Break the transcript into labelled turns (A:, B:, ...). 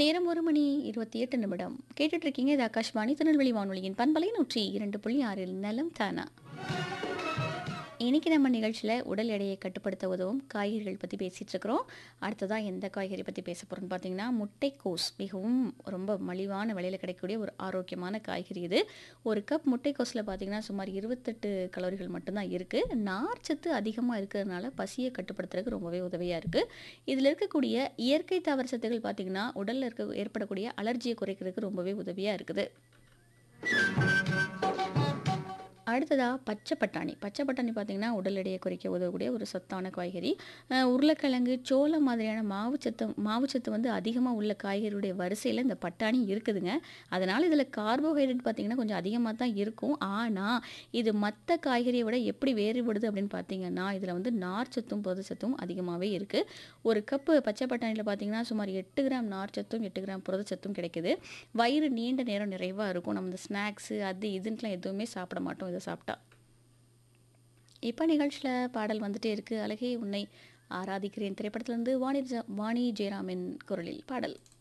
A: நேரம் ஒரு மணி இருபத்தி எட்டு நிமிடம் கேட்டுட்டு இருக்கீங்க இது ஆகாஷ்வாணி திருநெல்வேலி வானொலியின் பண்பலை நூற்றி இரண்டு புள்ளி ஆறில் நலம் தானா இன்னைக்கு நம்ம நிகழ்ச்சியில் உடல் எடையை கட்டுப்படுத்த உதவும் காய்கறிகள் பற்றி பேசிகிட்டு இருக்கிறோம் அடுத்ததாக எந்த காய்கறி பற்றி பேச போகிறோம்னு பார்த்தீங்கன்னா முட்டைக்கோஸ் மிகவும் ரொம்ப மலிவான விலையில் கிடைக்கக்கூடிய ஒரு ஆரோக்கியமான காய்கறி இது ஒரு கப் முட்டைக்கோஸில் பார்த்தீங்கன்னா சுமார் இருபத்தெட்டு கலோரிகள் மட்டும்தான் இருக்குது நார்ச்சத்து அதிகமாக இருக்கிறதுனால பசியை கட்டுப்படுத்துறதுக்கு ரொம்பவே உதவியாக இருக்குது இதில் இருக்கக்கூடிய இயற்கை தாவர சத்துக்கள் பார்த்தீங்கன்னா உடலில் இருக்க ஏற்படக்கூடிய அலர்ஜியை குறைக்கிறதுக்கு ரொம்பவே உதவியாக இருக்குது அடுத்ததாக பச்சை பட்டாணி பச்சை பட்டாணி பார்த்திங்கன்னா உடல் எடையை குறைக்க உதவக்கூடிய ஒரு சத்தான காய்கறி அஹ் உருளைக்கிழங்கு சோளம் மாதிரியான மாவுச்சத்து மாவுச்சத்து வந்து அதிகமாக உள்ள காய்கறியுடைய வரிசையில் இந்த பட்டாணி இருக்குதுங்க அதனால் இதில் கார்போஹைட்ரேட் பார்த்திங்கன்னா கொஞ்சம் அதிகமாக தான் இருக்கும் ஆனால் இது மற்ற காய்கறியை விட எப்படி வேறுபடுது அப்படின்னு பார்த்தீங்கன்னா இதில் வந்து நார்ச்சத்தும் புரதச்சத்தும் அதிகமாகவே இருக்குது ஒரு கப்பு பச்சை பட்டாணியில் பார்த்தீங்கன்னா சுமார் எட்டு கிராம் நார்ச்சத்தும் எட்டு கிராம் புரதச்சத்தும் கிடைக்குது வயிறு நீண்ட நேரம் நிறைவாக இருக்கும் நம்ம இந்த ஸ்நாக்ஸு அது இதுன்ட்டுலாம் எதுவுமே சாப்பிட மாட்டோம் இதை சாப்பிட்டா இப்போ நிகழ்ச்சியில் பாடல் வந்துட்டே இருக்கு அழகே உன்னை ஆராதிக்கிறேன் திரைப்படத்திலிருந்து வாணி ஜ- வாணி ஜெயராமின் குரலில் பாடல்